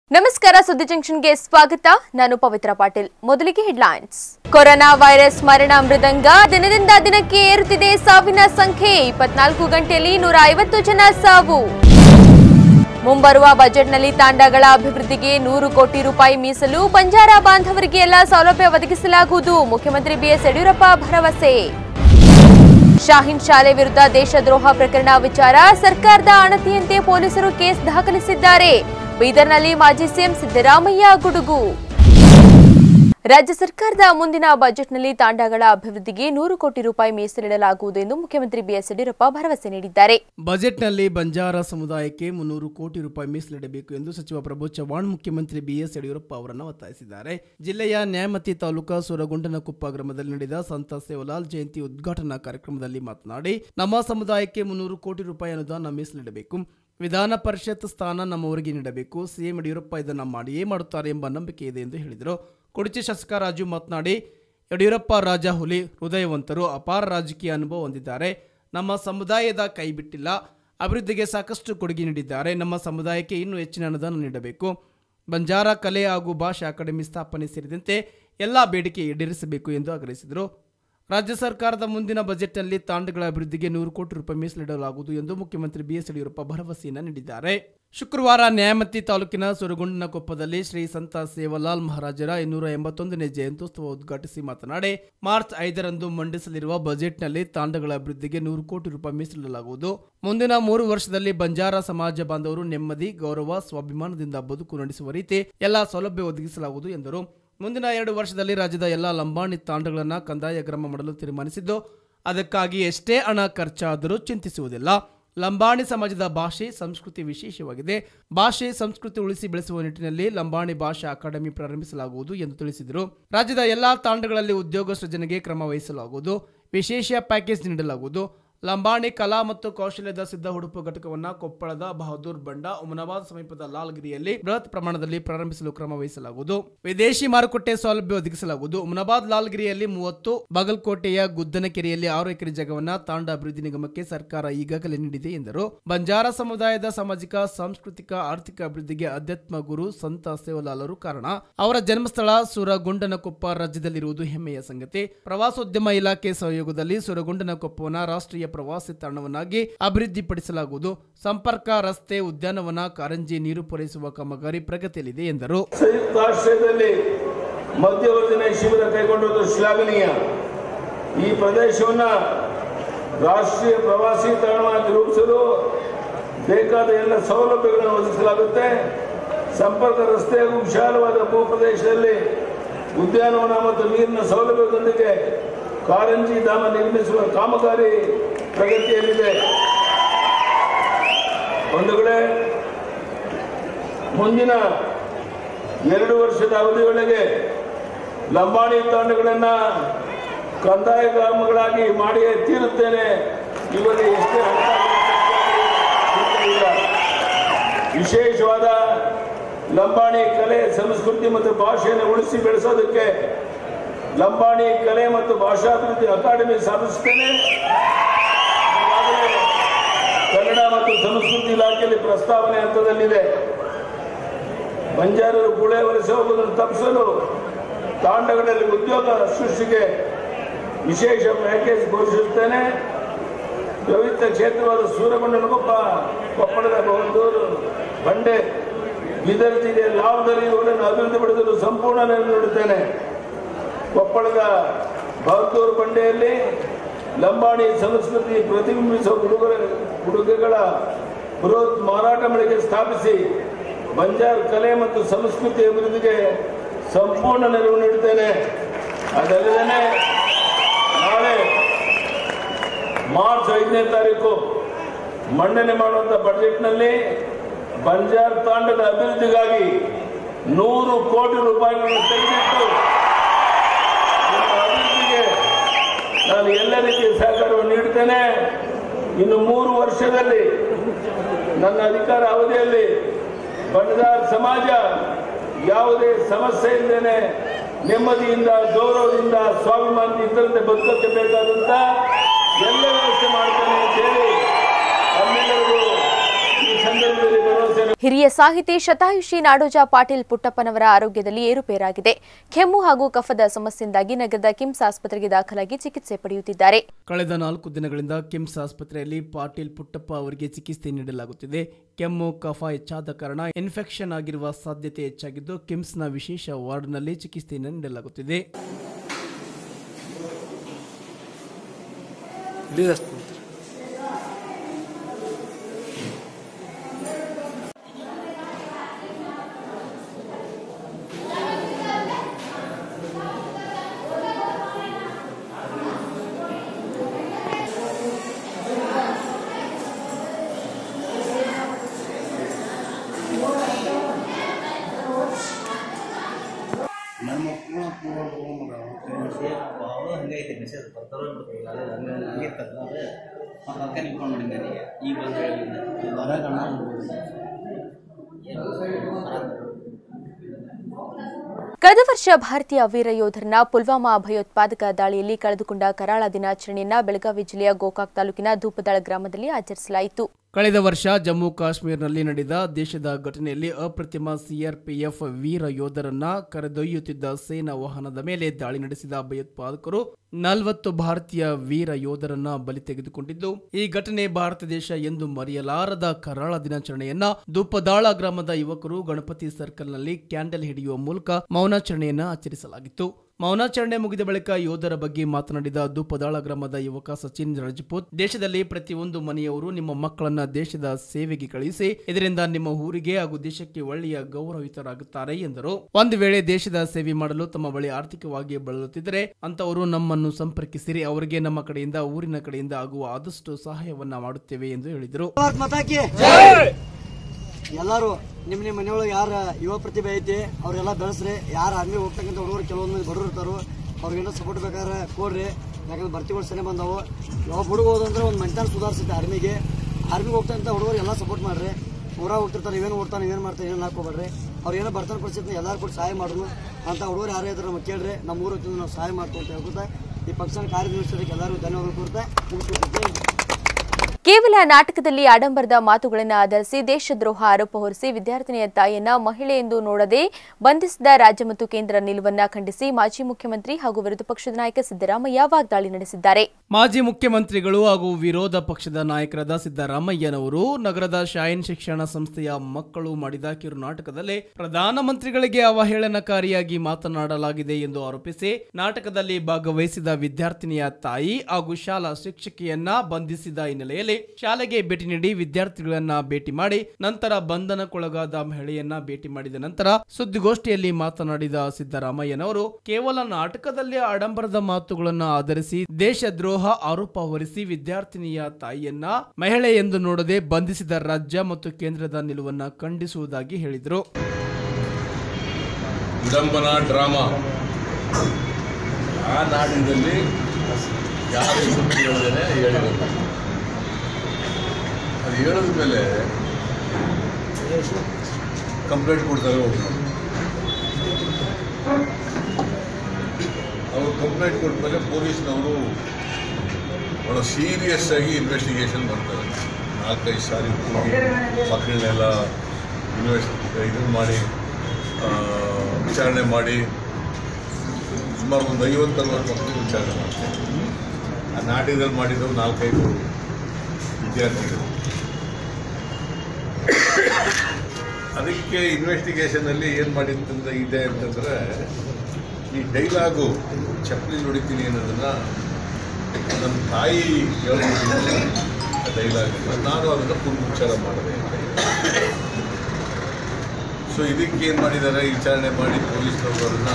ನಮಸ್ಕಾರ ಸುದ್ದಿ ಜಂಕ್ಷನ್ಗೆ ಸ್ವಾಗತ ನಾನು ಪವಿತ್ರ ಪಾಟೀಲ್ ಮೊದಲಿಗೆ ಹೆಡ್ಲೈನ್ಸ್ ಕೊರೋನಾ ವೈರಸ್ ಮರಣ ಮೃದಂಗ ದಿನದಿಂದ ದಿನಕ್ಕೆ ಏರುತ್ತಿದೆ ಸಾವಿನ ಸಂಖ್ಯೆ ಇಪ್ಪತ್ನಾಲ್ಕು ಗಂಟೆಯಲ್ಲಿ ನೂರ ಐವತ್ತು ಜನ ಸಾವು ಮುಂಬರುವ ಬಜೆಟ್ನಲ್ಲಿ ತಾಂಡಗಳ ಅಭಿವೃದ್ಧಿಗೆ ನೂರು ಕೋಟಿ ರೂಪಾಯಿ ಮೀಸಲು ಬಂಜಾರ ಬಾಂಧವರಿಗೆ ಎಲ್ಲ ಸೌಲಭ್ಯ ಒದಗಿಸಲಾಗುವುದು ಮುಖ್ಯಮಂತ್ರಿ ಬಿಎಸ್ ಯಡಿಯೂರಪ್ಪ ಭರವಸೆ ಶಾಹೀನ್ ಶಾಲೆ ವಿರುದ್ಧ ದೇಶದ್ರೋಹ ಪ್ರಕರಣ ವಿಚಾರ ಸರ್ಕಾರದ ಅಣತಿಯಂತೆ ಪೊಲೀಸರು ಕೇಸ್ ದಾಖಲಿಸಿದ್ದಾರೆ ಬೀದರ್ನಲ್ಲಿ ಮಾಜಿ ಸಿಎಂ ಸಿದ್ದರಾಮಯ್ಯ ಗುಡುಗು ರಾಜ್ಯ ಸರ್ಕಾರದ ಮುಂದಿನ ಬಜೆಟ್ನಲ್ಲಿ ತಾಂಡಗಳ ಅಭಿವೃದ್ಧಿಗೆ ನೂರು ಕೋಟಿ ರೂಪಾಯಿ ಮೀಸಲಿಡಲಾಗುವುದು ಎಂದು ಮುಖ್ಯಮಂತ್ರಿ ಬಿಎಸ್ ಯಡಿಯೂರಪ್ಪ ಭರವಸೆ ನೀಡಿದ್ದಾರೆ ಬಜೆಟ್ನಲ್ಲಿ ಬಂಜಾರ ಸಮುದಾಯಕ್ಕೆ ಮುನ್ನೂರು ಕೋಟಿ ರೂಪಾಯಿ ಮೀಸಲಿಡಬೇಕು ಎಂದು ಸಚಿವ ಪ್ರಭು ಚವ್ಹಾಣ್ ಮುಖ್ಯಮಂತ್ರಿ ಬಿಎಸ್ ಯಡಿಯೂರಪ್ಪ ಅವರನ್ನು ಒತ್ತಾಯಿಸಿದ್ದಾರೆ ಜಿಲ್ಲೆಯ ನ್ಯಾಮತಿ ತಾಲೂಕಾ ಸೂರಗೊಂಡನಕೊಪ್ಪ ಗ್ರಾಮದಲ್ಲಿ ನಡೆದ ಸಂತ ಸೇವಲಾಲ್ ಜಯಂತಿ ಉದ್ಘಾಟನಾ ಕಾರ್ಯಕ್ರಮದಲ್ಲಿ ಮಾತನಾಡಿ ನಮ್ಮ ಸಮುದಾಯಕ್ಕೆ ಮುನ್ನೂರು ಕೋಟಿ ರೂಪಾಯಿ ಅನುದಾನ ಮೀಸಲಿಡಬೇಕು ವಿಧಾನ ಪರಿಷತ್ ಸ್ಥಾನ ನಮ್ಮವರಿಗೆ ನೀಡಬೇಕು ಸಿಎಂ ಯಡಿಯೂರಪ್ಪ ಇದನ್ನು ಮಾಡಿಯೇ ಮಾಡುತ್ತಾರೆ ಎಂಬ ನಂಬಿಕೆ ಇದೆ ಎಂದು ಹೇಳಿದರು ಕುಡಚಿ ಶಾಸಕ ರಾಜು ಮಾತನಾಡಿ ಯಡಿಯೂರಪ್ಪ ರಾಜ ಹುಲಿ ಹೃದಯವಂತರು ಅಪಾರ ರಾಜಕೀಯ ಅನುಭವ ಹೊಂದಿದ್ದಾರೆ ನಮ್ಮ ಸಮುದಾಯದ ಕೈ ಬಿಟ್ಟಿಲ್ಲ ಅಭಿವೃದ್ಧಿಗೆ ಸಾಕಷ್ಟು ಕೊಡುಗೆ ನೀಡಿದ್ದಾರೆ ನಮ್ಮ ಸಮುದಾಯಕ್ಕೆ ಇನ್ನೂ ಹೆಚ್ಚಿನ ಅನುದಾನ ನೀಡಬೇಕು ಬಂಜಾರ ಕಲೆ ಹಾಗೂ ಭಾಷಾ ಅಕಾಡೆಮಿ ಸ್ಥಾಪನೆ ಸೇರಿದಂತೆ ಎಲ್ಲ ಬೇಡಿಕೆ ಈಡೇರಿಸಬೇಕು ಎಂದು ಆಗ್ರಹಿಸಿದರು ರಾಜ್ಯ ಸರ್ಕಾರದ ಮುಂದಿನ ಬಜೆಟ್ನಲ್ಲಿ ತಾಂಡಗಳ ಅಭಿವೃದ್ಧಿಗೆ ನೂರು ಕೋಟಿ ರೂಪಾಯಿ ಮೀಸಲಿಡಲಾಗುವುದು ಎಂದು ಮುಖ್ಯಮಂತ್ರಿ ಬಿಎಸ್ ಯಡಿಯೂರಪ್ಪ ಭರವಸೆಯನ್ನು ನೀಡಿದ್ದಾರೆ ಶುಕ್ರವಾರ ನ್ಯಾಮತಿ ತಾಲೂಕಿನ ಸುರಗುಂಡನಕೊಪ್ಪದಲ್ಲಿ ಶ್ರೀ ಸಂತ ಸೇವಲಾಲ್ ಮಹಾರಾಜರ ಇನ್ನೂರ ಎಂಬತ್ತೊಂದನೇ ಜಯಂತ್ಯೋತ್ಸವ ಉದ್ಘಾಟಿಸಿ ಮಾತನಾಡಿ ಮಾರ್ಚ್ ಐದರಂದು ಮಂಡಿಸಲಿರುವ ಬಜೆಟ್ನಲ್ಲಿ ತಾಂಡಗಳ ಅಭಿವೃದ್ಧಿಗೆ ನೂರು ಕೋಟಿ ರೂಪಾಯಿ ಮೀಸಲಿಡಲಾಗುವುದು ಮುಂದಿನ ಮೂರು ವರ್ಷದಲ್ಲಿ ಬಂಜಾರ ಸಮಾಜ ಬಾಂಧವರು ನೆಮ್ಮದಿ ಗೌರವ ಸ್ವಾಭಿಮಾನದಿಂದ ಬದುಕು ನಡೆಸುವ ರೀತಿ ಎಲ್ಲಾ ಸೌಲಭ್ಯ ಒದಗಿಸಲಾಗುವುದು ಎಂದರು ಮುಂದಿನ ಎರಡು ವರ್ಷದಲ್ಲಿ ರಾಜ್ಯದ ಎಲ್ಲ ಲಂಬಾಣಿ ತಾಂಡಗಳನ್ನು ಕಂದಾಯ ಗ್ರಾಮ ಮಾಡಲು ತೀರ್ಮಾನಿಸಿದ್ದು ಅದಕ್ಕಾಗಿ ಎಷ್ಟೇ ಹಣ ಖರ್ಚಾದರೂ ಚಿಂತಿಸುವುದಿಲ್ಲ ಲಂಬಾಣಿ ಸಮಾಜದ ಭಾಷೆ ಸಂಸ್ಕೃತಿ ವಿಶೇಷವಾಗಿದೆ ಭಾಷೆ ಸಂಸ್ಕೃತಿ ಉಳಿಸಿ ಬೆಳೆಸುವ ನಿಟ್ಟಿನಲ್ಲಿ ಲಂಬಾಣಿ ಭಾಷಾ ಅಕಾಡೆಮಿ ಪ್ರಾರಂಭಿಸಲಾಗುವುದು ಎಂದು ತಿಳಿಸಿದರು ರಾಜ್ಯದ ಎಲ್ಲಾ ತಾಂಡಗಳಲ್ಲಿ ಉದ್ಯೋಗ ಸೃಜನೆಗೆ ಕ್ರಮ ವಹಿಸಲಾಗುವುದು ವಿಶೇಷ ಪ್ಯಾಕೇಜ್ ನೀಡಲಾಗುವುದು ಲಂಬಾಣಿ ಕಲಾ ಮತ್ತು ಕೌಶಲ್ಯದ ಸಿದ್ಧ ಉಡುಪು ಘಟಕವನ್ನು ಕೊಪ್ಪಳದ ಬಹದ್ದೂರ್ ಬಂಡ ಉಮನಾಬಾದ್ ಸಮೀಪದ ಲಾಲ್ಗಿರಿಯಲ್ಲಿ ಬೃಹತ್ ಪ್ರಮಾಣದಲ್ಲಿ ಪ್ರಾರಂಭಿಸಲು ಕ್ರಮ ವಹಿಸಲಾಗುವುದು ವಿದೇಶಿ ಮಾರುಕಟ್ಟೆ ಸೌಲಭ್ಯ ಒದಗಿಸಲಾಗುವುದು ಉಮನಾಬಾದ್ ಲಾಲ್ಗಿರಿಯಲ್ಲಿ ಮೂವತ್ತು ಬಾಗಲಕೋಟೆಯ ಗುದ್ದನಕೆರೆಯಲ್ಲಿ ಆರು ಎಕರೆ ಜಾಗವನ್ನು ತಾಂಡ ಅಭಿವೃದ್ಧಿ ನಿಗಮಕ್ಕೆ ಸರ್ಕಾರ ಈಗಾಗಲೇ ನೀಡಿದೆ ಎಂದರು ಬಂಜಾರ ಸಮುದಾಯದ ಸಾಮಾಜಿಕ ಸಾಂಸ್ಕೃತಿಕ ಆರ್ಥಿಕ ಅಭಿವೃದ್ಧಿಗೆ ಅಧ್ಯಾತ್ಮ ಗುರು ಸಂತ ಸೇವಲಾಲರು ಕಾರಣ ಅವರ ಜನ್ಮಸ್ಥಳ ಸುರಗೊಂಡನಕೊಪ್ಪ ರಾಜ್ಯದಲ್ಲಿರುವುದು ಹೆಮ್ಮೆಯ ಸಂಗತಿ ಪ್ರವಾಸೋದ್ಯಮ ಇಲಾಖೆ ಸಹಯೋಗದಲ್ಲಿ ಸುರಗೊಂಡನಕೊಪ್ಪವನ್ನು ರಾಷ್ಟ್ರೀಯ ಪ್ರವಾಸಿ ತಾಣವನ್ನಾಗಿ ಅಭಿವೃದ್ಧಿಪಡಿಸಲಾಗುವುದು ಸಂಪರ್ಕ ರಸ್ತೆ ಉದ್ಯಾನವನ ಕಾರಂಜಿ ನೀರು ಪೂರೈಸುವ ಕಾಮಗಾರಿ ಪ್ರಗತಿಯಲ್ಲಿದೆ ಎಂದರು ಸಂಯುಕ್ತ ರಾಷ್ಟ್ರದಲ್ಲಿ ಮಧ್ಯವರ್ಜನೆ ಶಿಬಿರ ಕೈಗೊಂಡಿರುವುದು ಶ್ಲಾಘನೀಯ ಈ ಪ್ರದೇಶವನ್ನ ರಾಷ್ಟ್ರೀಯ ಪ್ರವಾಸಿ ತಾಣವಾಗಿ ರೂಪಿಸಲು ಬೇಕಾದ ಎಲ್ಲ ಸೌಲಭ್ಯಗಳನ್ನು ಒದಗಿಸಲಾಗುತ್ತೆ ಸಂಪರ್ಕ ರಸ್ತೆ ಹಾಗೂ ವಿಶಾಲವಾದ ಭೂಪ್ರದೇಶದಲ್ಲಿ ಉದ್ಯಾನವನ ಮತ್ತು ನೀರಿನ ಸೌಲಭ್ಯದೊಂದಿಗೆ ಕಾರಂಜಿ ಧಾಮ ನಿರ್ಮಿಸುವ ಕಾಮಗಾರಿ ಪ್ರಗತಿಯಲ್ಲಿದೆ ಒಂದು ಕಡೆ ಮುಂದಿನ ಎರಡು ವರ್ಷದ ಅವಧಿಯೊಳಗೆ ಲಂಬಾಣಿ ತಾಂಡಗಳನ್ನು ಕಂದಾಯ ಗ್ರಾಮಗಳಾಗಿ ಮಾಡಿಯೇ ತೀರುತ್ತೇನೆ ಇವರಿಗೆ ಎಷ್ಟೇ ಹಣ ಇಲ್ಲ. ವಿಶೇಷವಾದ ಲಂಬಾಣಿ ಕಲೆ ಸಂಸ್ಕೃತಿ ಮತ್ತು ಭಾಷೆಯನ್ನು ಉಳಿಸಿ ಬೆಳೆಸೋದಕ್ಕೆ ಲಂಬಾಣಿ ಕಲೆ ಮತ್ತು ಭಾಷಾಭಿವೃದ್ಧಿ ಅಕಾಡೆಮಿ ಸ್ಥಾಪಿಸುತ್ತೇನೆ ಈಗಾಗಲೇ ಕನ್ನಡ ಮತ್ತು ಸಂಸ್ಕೃತಿ ಇಲಾಖೆಯಲ್ಲಿ ಪ್ರಸ್ತಾವನೆ ಹಂತದಲ್ಲಿದೆ ಬಂಜಾರರು ಗುಳೆ ವಲಸೆ ಹೋಗುವುದನ್ನು ತಪ್ಪಿಸಲು ತಾಂಡಗಳಲ್ಲಿ ಉದ್ಯೋಗ ಸೃಷ್ಟಿಗೆ ವಿಶೇಷ ಪ್ಯಾಕೇಜ್ ಘೋಷಿಸುತ್ತೇನೆ ಪವಿತ್ರ ಕ್ಷೇತ್ರವಾದ ಸೂರಗೊಂಡನಕೊಪ್ಪ ಕೊಪ್ಪಳದ ಬಹುದೂರು ಬಂಡೆ ಬೀದರ್ ಜಿಲ್ಲೆಯ ಲಾಭದಲ್ಲಿ ಇವುಗಳನ್ನು ಅಭಿವೃದ್ಧಿಪಡಿಸಲು ಸಂಪೂರ್ಣ ನೆರವು ನೀಡುತ್ತೇನೆ ಕೊಪ್ಪಳದ ಬಹದ್ದೂರು ಬಂಡೆಯಲ್ಲಿ ಲಂಬಾಣಿ ಸಂಸ್ಕೃತಿ ಪ್ರತಿಬಿಂಬಿಸುವ ಉಡುಗೊರೆ ಉಡುಗೆಗಳ ಬೃಹತ್ ಮಾರಾಟ ಮಳಿಗೆ ಸ್ಥಾಪಿಸಿ ಬಂಜಾರ್ ಕಲೆ ಮತ್ತು ಸಂಸ್ಕೃತಿ ಅಭಿವೃದ್ಧಿಗೆ ಸಂಪೂರ್ಣ ನೆರವು ನೀಡುತ್ತೇನೆ ಅದಲ್ಲದೆ ನಾಳೆ ಮಾರ್ಚ್ ಐದನೇ ತಾರೀಕು ಮಂಡನೆ ಮಾಡುವಂಥ ಬಜೆಟ್ನಲ್ಲಿ ಬಂಜಾರ್ ತಾಂಡದ ಅಭಿವೃದ್ಧಿಗಾಗಿ ನೂರು ಕೋಟಿ ರೂಪಾಯಿಗಳನ್ನು ತೆಗೆದಿಟ್ಟು ನಿಮ್ಮ ಅಭಿವೃದ್ಧಿಗೆ ನಾನು ಎಲ್ಲ ರೀತಿಯ ಸಹಕಾರವನ್ನು ನೀಡುತ್ತೇನೆ ಇನ್ನು ಮೂರು ವರ್ಷದಲ್ಲಿ ನನ್ನ ಅಧಿಕಾರ ಅವಧಿಯಲ್ಲಿ ಬಂಜಾರ್ ಸಮಾಜ ಯಾವುದೇ ಸಮಸ್ಯೆ ಇಲ್ಲದೇನೆ ನೆಮ್ಮದಿಯಿಂದ ಗೌರವದಿಂದ ಸ್ವಾಭಿಮಾನದಿಂದ ಇದ್ದರಂತೆ ಬದುಕಕ್ಕೆ ಬೇಕಾದಂತ ಎಲ್ಲ ವ್ಯವಸ್ಥೆ ಮಾಡ್ತೇನೆ ಅಂತ ಹೇಳಿ ತಮ್ಮೆಲ್ಲರಿಗೂ ಈ ಸಂದರ್ಭದಲ್ಲಿ ಭರವಸೆ ಹಿರಿಯ ಸಾಹಿತಿ ಶತಾಯುಷಿ ನಾಡೋಜ ಪಾಟೀಲ್ ಪುಟ್ಟಪ್ಪನವರ ಆರೋಗ್ಯದಲ್ಲಿ ಏರುಪೇರಾಗಿದೆ ಕೆಮ್ಮು ಹಾಗೂ ಕಫದ ಸಮಸ್ಯೆಯಿಂದಾಗಿ ನಗರದ ಕಿಮ್ಸ್ ಆಸ್ಪತ್ರೆಗೆ ದಾಖಲಾಗಿ ಚಿಕಿತ್ಸೆ ಪಡೆಯುತ್ತಿದ್ದಾರೆ ಕಳೆದ ನಾಲ್ಕು ದಿನಗಳಿಂದ ಕಿಮ್ಸ್ ಆಸ್ಪತ್ರೆಯಲ್ಲಿ ಪಾಟೀಲ್ ಪುಟ್ಟಪ್ಪ ಅವರಿಗೆ ಚಿಕಿತ್ಸೆ ನೀಡಲಾಗುತ್ತಿದೆ ಕೆಮ್ಮು ಕಫ ಹೆಚ್ಚಾದ ಕಾರಣ ಇನ್ಫೆಕ್ಷನ್ ಆಗಿರುವ ಸಾಧ್ಯತೆ ಹೆಚ್ಚಾಗಿದ್ದು ಕಿಮ್ಸ್ನ ವಿಶೇಷ ವಾರ್ಡ್ನಲ್ಲಿ ಚಿಕಿತ್ಸೆಯನ್ನು ನೀಡಲಾಗುತ್ತಿದೆ ಅವರು ಹಂಗೈತೆ ಮೆಸೇಜ್ ಬರ್ತಾರೋ ಬಿಡ್ತಾರೋ ಅದೇ ಹಂಗೆ ಹಂಗೆ ತಗ್ಗಾದ್ರೆ ಮತ್ತು ಅದಕ್ಕೆ ನಿಂತ್ಕೊಂಡು ನೋಡಿ ನನಗೆ ಈಗ ಬಂದು ಹೇಳಿದ್ದೆ ಬರೋಣ ಕಳೆದ ವರ್ಷ ಭಾರತೀಯ ವೀರ ಯೋಧರನ್ನ ಪುಲ್ವಾಮಾ ಭಯೋತ್ಪಾದಕ ದಾಳಿಯಲ್ಲಿ ಕಳೆದುಕೊಂಡ ಕರಾಳ ದಿನಾಚರಣೆಯನ್ನ ಬೆಳಗಾವಿ ಜಿಲ್ಲೆಯ ಗೋಕಾಕ್ ತಾಲೂಕಿನ ಧೂಪದಾಳ ಗ್ರಾಮದಲ್ಲಿ ಆಚರಿಸಲಾಯಿತು ಕಳೆದ ವರ್ಷ ಜಮ್ಮು ಕಾಶ್ಮೀರ್ನಲ್ಲಿ ನಡೆದ ದೇಶದ ಘಟನೆಯಲ್ಲಿ ಅಪ್ರತಿಮ ಸಿಆರ್ಪಿಎಫ್ ವೀರ ಯೋಧರನ್ನ ಕರೆದೊಯ್ಯುತ್ತಿದ್ದ ಸೇನಾ ವಾಹನದ ಮೇಲೆ ದಾಳಿ ನಡೆಸಿದ ಭಯೋತ್ಪಾದಕರು ನಲವತ್ತು ಭಾರತೀಯ ವೀರ ಯೋಧರನ್ನ ಬಲಿ ತೆಗೆದುಕೊಂಡಿದ್ದು ಈ ಘಟನೆ ಭಾರತ ದೇಶ ಎಂದು ಮರೆಯಲಾರದ ಕರಾಳ ದಿನಾಚರಣೆಯನ್ನ ದುಪ್ಪದಾಳ ಗ್ರಾಮದ ಯುವಕರು ಗಣಪತಿ ಸರ್ಕಲ್ನಲ್ಲಿ ಕ್ಯಾಂಡಲ್ ಹಿಡಿಯುವ ಮೂಲಕ ಮೌನಾಚರಣೆಯನ್ನ ಆಚರಿಸಲಾಗಿತ್ತು ಮೌನಾಚರಣೆ ಮುಗಿದ ಬಳಿಕ ಯೋಧರ ಬಗ್ಗೆ ಮಾತನಾಡಿದ ದುಪ್ಪದಾಳ ಗ್ರಾಮದ ಯುವಕ ಸಚಿನ್ ರಜಪೂತ್ ದೇಶದಲ್ಲಿ ಪ್ರತಿಯೊಂದು ಮನೆಯವರು ನಿಮ್ಮ ಮಕ್ಕಳನ್ನ ದೇಶದ ಸೇವೆಗೆ ಕಳುಹಿಸಿ ಇದರಿಂದ ನಿಮ್ಮ ಊರಿಗೆ ಹಾಗೂ ದೇಶಕ್ಕೆ ಒಳ್ಳೆಯ ಗೌರವಿತರಾಗುತ್ತಾರೆ ಎಂದರು ಒಂದು ವೇಳೆ ದೇಶದ ಸೇವೆ ಮಾಡಲು ತಮ್ಮ ಬಳಿ ಆರ್ಥಿಕವಾಗಿ ಬಳಲುತ್ತಿದ್ದರೆ ಅಂತವರು ನಮ್ಮನ್ನು ಸಂಪರ್ಕಿಸಿರಿ ಅವರಿಗೆ ನಮ್ಮ ಕಡೆಯಿಂದ ಊರಿನ ಕಡೆಯಿಂದ ಆಗುವ ಆದಷ್ಟು ಸಹಾಯವನ್ನ ಮಾಡುತ್ತೇವೆ ಎಂದು ಹೇಳಿದರು ಭಾರತ್ ಮಾತಾಕಿ ಎಲ್ಲರೂ ನಿಮ್ಮ ನಿಮ್ಮ ಮನೆಯೊಳಗೆ ಯಾರ ಯುವ ಪ್ರತಿಭೆ ಐತಿ ಅವರೆಲ್ಲ ಬೆಳೆಸ್ರಿ ಯಾರು ಆರ್ಮಿ ಹೋಗ್ತಕ್ಕಂಥ ಹುಡುಗರು ಕೆಲವೊಂದು ಬಡವರು ಇರ್ತಾರೋ ಅವ್ರಿಗೇನೋ ಸಪೋರ್ಟ್ ಬೇಕಾದ್ರೆ ಕೊಡ್ರಿ ಯಾಕಂದ್ರೆ ಭರ್ತಿಗಳು ಸರಿ ಬಂದಾವು ಯಾವ ಹುಡುಗ ಹೋದಂದ್ರೆ ಒಂದು ಮಂಟಾನ ಸುಧಾರಿಸುತ್ತೆ ಆರ್ಮಿಗೆ ಆರ್ಮಿಗೆ ಹೋಗ್ತಕ್ಕಂಥ ಹುಡುಗರು ಎಲ್ಲ ಸಪೋರ್ಟ್ ಮಾಡ್ರಿ ಊರಾಗ ಹೋಗ್ತಿರ್ತಾರೆ ಇವೇನು ಓಡ್ತಾನೆ ಇವೇನು ಮಾಡ್ತಾರೆ ಏನು ಹಾಕೋಬೇಡ್ರಿ ಅವ್ರು ಏನೋ ಬರ್ತಾನೆ ಪರಿಸ್ಥಿತಿ ಎಲ್ಲರೂ ಕೂಡ ಸಹಾಯ ಮಾಡಿದ್ರು ಅಂತ ಹುಡುಗರು ಯಾರೇ ಇದ್ರೆ ನಮಗೆ ಕೇಳ್ರಿ ನಮ್ಮ ಊರು ಹೊತ್ತಿಂದ ನಾವು ಸಹಾಯ ಮಾಡ್ತೀವಿ ಅಂತ ಹೇಳ್ಕೊತಾ ಈ ಪಕ್ಷದ ಕಾರ್ಯನಿರ್ವಹಿಸೋದಕ್ಕೆ ಎಲ್ಲರೂ ಧನ್ಯವಾದಗಳು ಕೊಡ್ತಾ ಮುಗಿಸ್ಕೊಡ್ತೀನಿ ಕೇವಲ ನಾಟಕದಲ್ಲಿ ಆಡಂಬರದ ಮಾತುಗಳನ್ನು ಆಧರಿಸಿ ದೇಶದ್ರೋಹ ಆರೋಪ ಹೊರಿಸಿ ವಿದ್ಯಾರ್ಥಿನಿಯ ತಾಯಿಯನ್ನ ಮಹಿಳೆ ಎಂದು ನೋಡದೆ ಬಂಧಿಸಿದ ರಾಜ್ಯ ಮತ್ತು ಕೇಂದ್ರ ನಿಲುವನ್ನ ಖಂಡಿಸಿ ಮಾಜಿ ಮುಖ್ಯಮಂತ್ರಿ ಹಾಗೂ ವಿರೋಧ ಪಕ್ಷದ ನಾಯಕ ಸಿದ್ದರಾಮಯ್ಯ ವಾಗ್ದಾಳಿ ನಡೆಸಿದ್ದಾರೆ ಮಾಜಿ ಮುಖ್ಯಮಂತ್ರಿಗಳು ಹಾಗೂ ವಿರೋಧ ಪಕ್ಷದ ನಾಯಕರಾದ ಸಿದ್ದರಾಮಯ್ಯನವರು ನಗರದ ಶಾಯಿನ್ ಶಿಕ್ಷಣ ಸಂಸ್ಥೆಯ ಮಕ್ಕಳು ಮಾಡಿದ ಕಿರು ನಾಟಕದಲ್ಲಿ ಪ್ರಧಾನಮಂತ್ರಿಗಳಿಗೆ ಅವಹೇಳನಕಾರಿಯಾಗಿ ಮಾತನಾಡಲಾಗಿದೆ ಎಂದು ಆರೋಪಿಸಿ ನಾಟಕದಲ್ಲಿ ಭಾಗವಹಿಸಿದ ವಿದ್ಯಾರ್ಥಿನಿಯ ತಾಯಿ ಹಾಗೂ ಶಾಲಾ ಶಿಕ್ಷಕಿಯನ್ನ ಬಂಧಿಸಿದ ಹಿನ್ನೆಲೆಯಲ್ಲಿ ಶಾಲೆಗೆ ಭೇಟಿ ನೀಡಿ ವಿದ್ಯಾರ್ಥಿಗಳನ್ನ ಭೇಟಿ ಮಾಡಿ ನಂತರ ಬಂಧನಕ್ಕೊಳಗಾದ ಮಹಿಳೆಯನ್ನ ಭೇಟಿ ಮಾಡಿದ ನಂತರ ಸುದ್ದಿಗೋಷ್ಠಿಯಲ್ಲಿ ಮಾತನಾಡಿದ ಸಿದ್ದರಾಮಯ್ಯನವರು ಕೇವಲ ನಾಟಕದಲ್ಲಿ ಆಡಂಬರದ ಮಾತುಗಳನ್ನ ಆಧರಿಸಿ ದೇಶದ್ರೋಹ ಆರೋಪ ಹೊರಿಸಿ ವಿದ್ಯಾರ್ಥಿನಿಯ ತಾಯಿಯನ್ನ ಮಹಿಳೆ ಎಂದು ನೋಡದೆ ಬಂಧಿಸಿದ ರಾಜ್ಯ ಮತ್ತು ಕೇಂದ್ರದ ನಿಲುವನ್ನ ಖಂಡಿಸುವುದಾಗಿ ಹೇಳಿದರು ವಿಡಂಬನಾ ಡ್ರಾಮಾ ಆ ನಾಟಕದಲ್ಲಿ ಯಾರ ಹೆಸರು ಹೇಳಿದ್ದೇನೆ ಹೇಳಿರೋದು ಅದು ಹೇಳಿದ ಮೇಲೆ ಕಂಪ್ಲೇಂಟ್ ಕೊಡ್ತಾರೆ ಒಬ್ಬರು ಅವರು ಕಂಪ್ಲೇಂಟ್ ಕೊಟ್ಟ ಮೇಲೆ ಪೊಲೀಸ್ನವರು ಭಾಳ ಸೀರಿಯಸ್ ಆಗಿ ಇನ್ವೆಸ್ಟಿಗೇಷನ್ ಮಾಡ್ತಾರೆ ನಾಲ್ಕೈದು ಸಾರಿ ಹೋಗಿ ಮಕ್ಕಳನ್ನೆಲ್ಲ ಇನ್ವೆಸ್ಟ್ ಇದನ್ನು ಮಾಡಿ ಆ, ವಿಚಾರಣೆ ಮಾಡಿ ಸುಮಾರು ಒಂದು ಐವತ್ತು ಅರವತ್ತು ಮಕ್ಕಳು ವಿಚಾರಣೆ ಮಾಡ್ತಾರೆ ಆ ನಾಟಕದಲ್ಲಿ ಮಾಡಿದ್ದು ನಾಲ್ಕೈದು ವಿದ್ಯಾರ್ಥಿಗಳು ಅದಕ್ಕೆ ಇನ್ವೆಸ್ಟಿಗೇಷನಲ್ಲಿ ಏನು ಮಾಡಿತ್ತಂದ್ರೆ ಇದೆ ಅಂತಂದರೆ ಈ ಡೈಲಾಗು ಚಪ್ಪಲಿ ಹೊಡಿತೀನಿ ಅನ್ನೋದನ್ನು ನಮ್ಮ ತಾಯಿ ಹೇಳ್ಬಿಟ್ಟಿದ್ದಾರೆ ಆ ಡೈಲಾಗನ್ನು ನಾನು ಅದನ್ನು ಪುನರುಚ್ಚಾರ ಮಾಡಿದೆ ಅಂತ ಹೇಳಿ. ಸೊ ಇದಕ್ಕೆ ಏನು ಮಾಡಿದ್ದಾರೆ ವಿಚಾರಣೆ ಮಾಡಿ ಪೊಲೀಸ್ನವರನ್ನ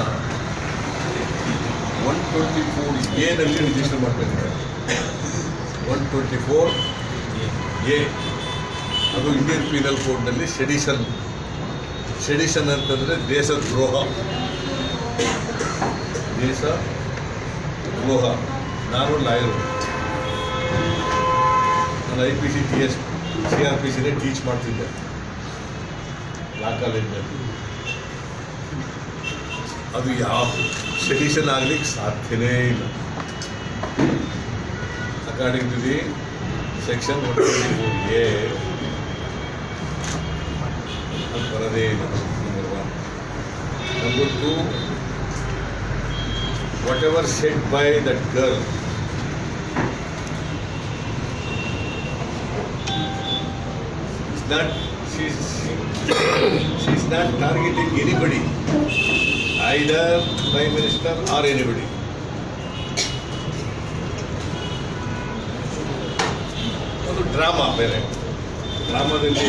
ಒನ್ ಟ್ವೆಂಟಿ ಫೋರ್ ಎನಲ್ಲಿ ರಿಜಿಸ್ಟರ್ ಮಾಡಬೇಕಾಗಿದೆ ಒನ್ ಟ್ವೆಂಟಿ ಫೋರ್ ಎ ಅದು ಇಂಡಿಯನ್ ಪೀನಲ್ ಕೋಡ್ನಲ್ಲಿ ಸೆಡಿಷನ್ ಸೆಡಿಷನ್ ಅಂತಂದರೆ ದೇಶದ್ರೋಹ ದೇಶ ದ್ರೋಹ ನಾನು ಲಾಯರು ನಾನು I P C T S C R P ಸಿನೇ ಟೀಚ್ ಮಾಡ್ತಿದ್ದೆ ಲಾ ಕಾಲೇಜಿನಲ್ಲಿ ಅದು ಯಾವ ಸೆಡಿಷನ್ ಆಗ್ಲಿಕ್ಕೆ ಸಾಧ್ಯನೇ ಇಲ್ಲ according to the section one twenty four A ಬರದೇ ಇಲ್ಲ number one number two whatever set by that girl It's not, she's, she's not targeting anybody, either Prime Minister or anybody. ಒಂದು drama ಬೇರೆ ಡ್ರಾಮಾದಲ್ಲಿ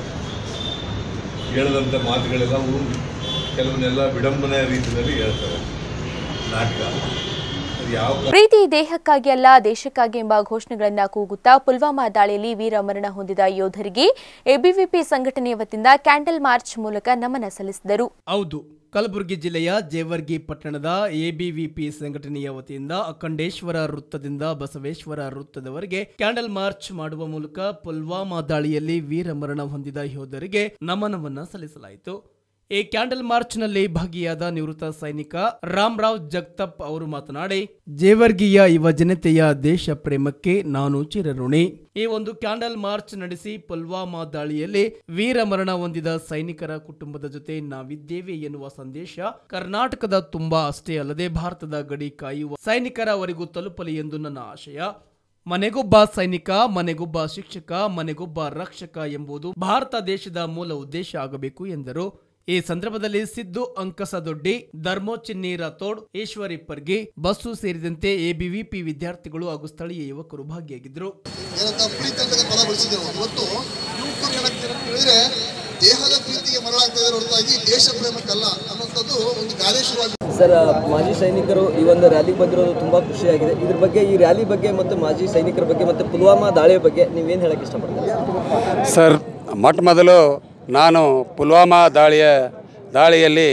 ಹೇಳಿದಂಥ ಮಾತುಗಳೆಲ್ಲ ಅವು ಕೆಲವನ್ನೆಲ್ಲ ವಿಡಂಬನೆಯ ರೀತಿಯಲ್ಲಿ ಹೇಳ್ತಾರೆ ನಾಟಕ ಅದು ಯಾವ ಪ್ರೀತಿ ದೇಹಕ್ಕಾಗಿ ಅಲ್ಲ ದೇಶಕ್ಕಾಗಿ ಎಂಬ ಘೋಷಣೆಗಳನ್ನ ಕೂಗುತ್ತಾ ಪುಲ್ವಾಮಾ ದಾಳಿಯಲ್ಲಿ ವೀರ ಮರಣ ಹೊಂದಿದ ಯೋಧರಿಗೆ ಎಬಿವಿಪಿ ಸಂಘಟನೆಯ ವತಿಯಿಂದ ಕ್ಯಾಂಡಲ್ ಮಾರ್ಚ್ ಮೂಲಕ ನಮನ ಸಲ್ಲಿಸಿದರು ಹೌದು ಕಲಬುರಗಿ ಜಿಲ್ಲೆಯ ಜೇವರ್ಗಿ ಪಟ್ಟಣದ ಎಬಿವಿಪಿ ಸಂಘಟನೆಯ ವತಿಯಿಂದ ಅಖಂಡೇಶ್ವರ ವೃತ್ತದಿಂದ ಬಸವೇಶ್ವರ ವೃತ್ತದವರೆಗೆ ಕ್ಯಾಂಡಲ್ ಮಾರ್ಚ್ ಮಾಡುವ ಮೂಲಕ ಪುಲ್ವಾಮಾ ದಾಳಿಯಲ್ಲಿ ವೀರಮರಣ ಹೊಂದಿದ ಯೋಧರಿಗೆ ನಮನವನ್ನ ಸಲ್ಲಿಸಲಾಯಿತು ಈ ಕ್ಯಾಂಡಲ್ ಮಾರ್ಚ್ನಲ್ಲಿ ಭಾಗಿಯಾದ ನಿವೃತ್ತ ಸೈನಿಕ ರಾಮರಾವ್ ಜಗತಪ್ ಅವರು ಮಾತನಾಡಿ ಜೇವರ್ಗಿಯ ಯುವ ಜನತೆಯ ದೇಶ ಪ್ರೇಮಕ್ಕೆ ನಾನು ಚಿರಋಣಿ ಈ ಒಂದು ಕ್ಯಾಂಡಲ್ ಮಾರ್ಚ್ ನಡೆಸಿ ಪುಲ್ವಾಮಾ ದಾಳಿಯಲ್ಲಿ ವೀರ ಮರಣ ಹೊಂದಿದ ಸೈನಿಕರ ಕುಟುಂಬದ ಜೊತೆ ನಾವಿದ್ದೇವೆ ಎನ್ನುವ ಸಂದೇಶ ಕರ್ನಾಟಕದ ತುಂಬಾ ಅಷ್ಟೇ ಅಲ್ಲದೆ ಭಾರತದ ಗಡಿ ಕಾಯುವ ಸೈನಿಕರವರೆಗೂ ತಲುಪಲಿ ಎಂದು ನನ್ನ ಆಶಯ ಮನೆಗೊಬ್ಬ ಸೈನಿಕ ಮನೆಗೊಬ್ಬ ಶಿಕ್ಷಕ ಮನೆಗೊಬ್ಬ ರಕ್ಷಕ ಎಂಬುದು ಭಾರತ ದೇಶದ ಮೂಲ ಉದ್ದೇಶ ಆಗಬೇಕು ಎಂದರು ಈ ಸಂದರ್ಭದಲ್ಲಿ ಸಿದ್ದು ಅಂಕಸದೊಡ್ಡಿ ಧರ್ಮೋಚಿನ್ನಿ ರಾಥೋಡ್ ಈಶ್ವರಿ ಪರ್ಗಿ ಬಸ್ಸು ಸೇರಿದಂತೆ ಎಬಿವಿಪಿ ವಿದ್ಯಾರ್ಥಿಗಳು ಹಾಗೂ ಸ್ಥಳೀಯ ಯುವಕರು ಭಾಗಿಯಾಗಿದ್ದರು ಏನಂತ ಪ್ರೀತಿ ಅಂತ ಪದ ಬಳಸಿದ್ದೇವೆ ಇವತ್ತು ಯುವಕರು ಏನಾಗ್ತಾರೆ ಅಂತ ಹೇಳಿದ್ರೆ ದೇಹದ ಪ್ರೀತಿಗೆ ಮರಳಾಗ್ತಾ ಇದ್ದಾರೆ ಹೊರತಾಗಿ ದೇಶ ಪ್ರೇಮಕ್ಕಲ್ಲ ಅನ್ನೋಂಥದ್ದು ಒಂದು ಗಾದೆ ಶುರುವಾಗಿ ಸರ್ ಮಾಜಿ ಸೈನಿಕರು ಈ ಒಂದು ರ್ಯಾಲಿಗೆ ಬಂದಿರೋದು ತುಂಬ ಖುಷಿಯಾಗಿದೆ ಇದ್ರ ಬಗ್ಗೆ ಈ ರ್ಯಾಲಿ ಬಗ್ಗೆ ಮತ್ತು ಮಾಜಿ ಸೈನಿಕರ ಬಗ್ಗೆ ಮತ್ತು ಪುಲ್ವಾಮಾ ದಾಳಿಯ ಬಗ್ಗೆ ನೀವೇನು ಹೇಳಕ್ಕೆ ಇಷ್ಟಪಡ್ತೀರಾ ಸರ್ ಮೊಟ್ಟ ಮೊದಲು ನಾನು ಪುಲ್ವಾಮಾ ದಾಳಿಯ ದಾಳಿಯಲ್ಲಿ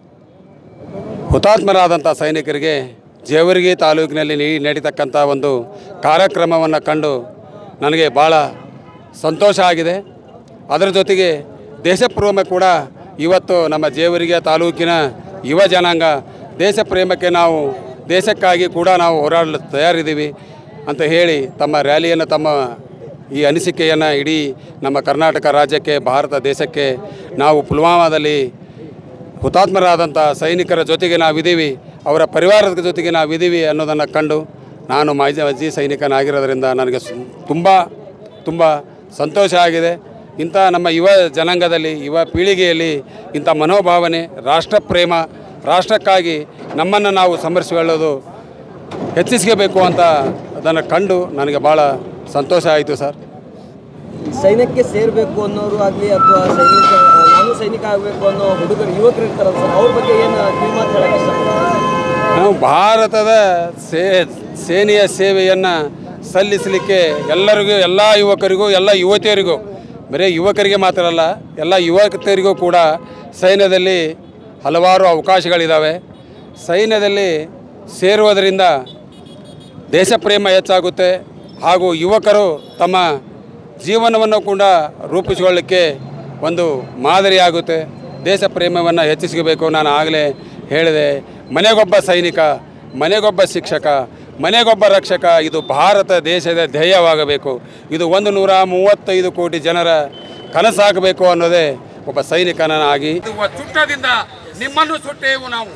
ಹುತಾತ್ಮರಾದಂಥ ಸೈನಿಕರಿಗೆ ಜೇವರ್ಗಿ ತಾಲೂಕಿನಲ್ಲಿ ನೀ- ನಡೀತಕ್ಕಂಥ ಒಂದು ಕಾರ್ಯಕ್ರಮವನ್ನು ಕಂಡು ನನಗೆ ಭಾಳ ಸಂತೋಷ ಆಗಿದೆ ಅದರ ಜೊತೆಗೆ ದೇಶಪ್ರೇಮ ಕೂಡ ಇವತ್ತು ನಮ್ಮ ಜೇವರ್ಗಿ ತಾಲೂಕಿನ ಯುವ ಜನಾಂಗ ದೇಶ ಪ್ರೇಮಕ್ಕೆ ನಾವು ದೇಶಕ್ಕಾಗಿ ಕೂಡ ನಾವು ಹೋರಾಡಲು ತಯಾರಿದ್ದೀವಿ ಅಂತ ಹೇಳಿ ತಮ್ಮ ರ್ಯಾಲಿಯನ್ನು ತಮ್ಮ ಈ ಅನಿಸಿಕೆಯನ್ನು ಇಡೀ ನಮ್ಮ ಕರ್ನಾಟಕ ರಾಜ್ಯಕ್ಕೆ ಭಾರತ ದೇಶಕ್ಕೆ ನಾವು ಪುಲ್ವಾಮಾದಲ್ಲಿ ಹುತಾತ್ಮರಾದಂಥ ಸೈನಿಕರ ಜೊತೆಗೆ ನಾವಿದ್ದೀವಿ ಅವರ ಪರಿವಾರದ ಜೊತೆಗೆ ನಾವಿದ್ದೀವಿ ಅನ್ನೋದನ್ನು ಕಂಡು ನಾನು ಮಾಜಿ ಮಾಜಿ ಸೈನಿಕನಾಗಿರೋದ್ರಿಂದ ನನಗೆ ತುಂಬ ತುಂಬ ಸಂತೋಷ ಆಗಿದೆ ಇಂಥ ನಮ್ಮ ಯುವ ಜನಾಂಗದಲ್ಲಿ ಯುವ ಪೀಳಿಗೆಯಲ್ಲಿ ಇಂಥ ಮನೋಭಾವನೆ ರಾಷ್ಟ್ರಪ್ರೇಮ ರಾಷ್ಟ್ರಕ್ಕಾಗಿ ನಮ್ಮನ್ನು ನಾವು ಸಮರಿಸಿಕೊಳ್ಳೋದು ಹೆಚ್ಚಿಸ್ಕೋಬೇಕು ಅಂತ ಅದನ್ನು ಕಂಡು ನನಗೆ ಭಾಳ ಸಂತೋಷ ಆಯಿತು ಸರ್ ಸೈನ್ಯಕ್ಕೆ ಸೇರಬೇಕು ಅನ್ನೋರು ಆಗಲಿ ಅಥವಾ ಸೈನಿಕ ನಾನು ಸೈನಿಕ ಆಗಬೇಕು ಅನ್ನೋ ಹುಡುಗರು ಯುವಕರು ಇರ್ತಾರಲ್ಲ ಸರ್ ಅವ್ರ ಬಗ್ಗೆ ಏನು ಕಿವಿಮಾತು ಹೇಳಕ್ಕೆ ಇಷ್ಟಪಡ್ತೀರಾ ನಾವು ಭಾರತದ ಸೇ ಸೇನೆಯ ಸೇವೆಯನ್ನು ಸಲ್ಲಿಸಲಿಕ್ಕೆ ಎಲ್ಲರಿಗೂ ಎಲ್ಲ ಯುವಕರಿಗೂ ಎಲ್ಲ ಯುವತಿಯರಿಗೂ ಬರೀ ಯುವಕರಿಗೆ ಮಾತ್ರ ಅಲ್ಲ ಎಲ್ಲ ಯುವತಿಯರಿಗೂ ಕೂಡ ಸೈನ್ಯದಲ್ಲಿ ಹಲವಾರು ಅವಕಾಶಗಳಿದ್ದಾವೆ ಸೈನ್ಯದಲ್ಲಿ ಸೇರುವುದರಿಂದ ದೇಶಪ್ರೇಮ ಹೆಚ್ಚಾಗುತ್ತೆ ಹಾಗೂ ಯುವಕರು ತಮ್ಮ ಜೀವನವನ್ನು ಕೂಡ ರೂಪಿಸಿಕೊಳ್ಳಿಕ್ಕೆ ಒಂದು ಮಾದರಿಯಾಗುತ್ತೆ ದೇಶ ಪ್ರೇಮವನ್ನು ಹೆಚ್ಚಿಸಬೇಕು ನಾನು ಆಗಲೇ ಹೇಳಿದೆ ಮನೆಗೊಬ್ಬ ಸೈನಿಕ ಮನೆಗೊಬ್ಬ ಶಿಕ್ಷಕ ಮನೆಗೊಬ್ಬ ರಕ್ಷಕ ಇದು ಭಾರತ ದೇಶದ ಧ್ಯೇಯವಾಗಬೇಕು ಇದು ಒಂದು ನೂರ ಮೂವತ್ತೈದು ಕೋಟಿ ಜನರ ಕನಸಾಗಬೇಕು ಅನ್ನೋದೇ ಒಬ್ಬ ಸೈನಿಕನಾಗಿ ಇದು ಚುಟ್ಟದಿಂದ ನಿಮ್ಮನ್ನು ಸುಟ್ಟೇವು ನಾವು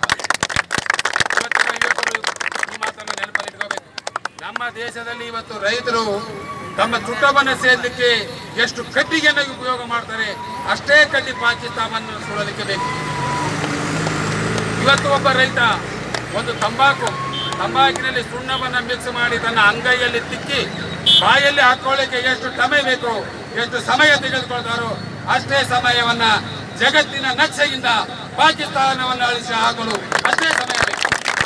ಇವತ್ತಿನ ಯುವಕರು ಈ ಮಾತನ್ನು ನೆನಪಲ್ಲಿಟ್ಕೋಬೇಕು ನಮ್ಮ ದೇಶದಲ್ಲಿ ಇವತ್ತು ರೈತರು ತಮ್ಮ ಚುಟ್ಟವನ್ನು ಸೇರ್ಲಿಕ್ಕೆ ಎಷ್ಟು ಕಡ್ಡಿಗೆಯನ್ನು ಉಪಯೋಗ ಮಾಡ್ತಾರೆ ಅಷ್ಟೇ ಕಡ್ಡಿ ಪಾಕಿಸ್ತಾನವನ್ನು ಸುಡಲಿಕ್ಕೆ ಬೇಕು ಇವತ್ತು ಒಬ್ಬ ರೈತ ಒಂದು ತಂಬಾಕು ತಂಬಾಕಿನಲ್ಲಿ ಸುಣ್ಣವನ್ನು ಮಿಕ್ಸ್ ಮಾಡಿ ತನ್ನ ಅಂಗೈಯಲ್ಲಿ ತಿಕ್ಕಿ ಬಾಯಲ್ಲಿ ಹಾಕೊಳ್ಳಿಕ್ಕೆ ಎಷ್ಟು ಸಮಯ ಬೇಕು ಎಷ್ಟು ಸಮಯ ತೆಗೆದುಕೊಳ್ತಾರೋ ಅಷ್ಟೇ ಸಮಯವನ್ನ ಜಗತ್ತಿನ ನಕ್ಷೆಯಿಂದ ಪಾಕಿಸ್ತಾನವನ್ನು ಅಳಿಸಿ ಹಾಕಲು ಅಷ್ಟೇ ಸಮಯ ಬೇಕು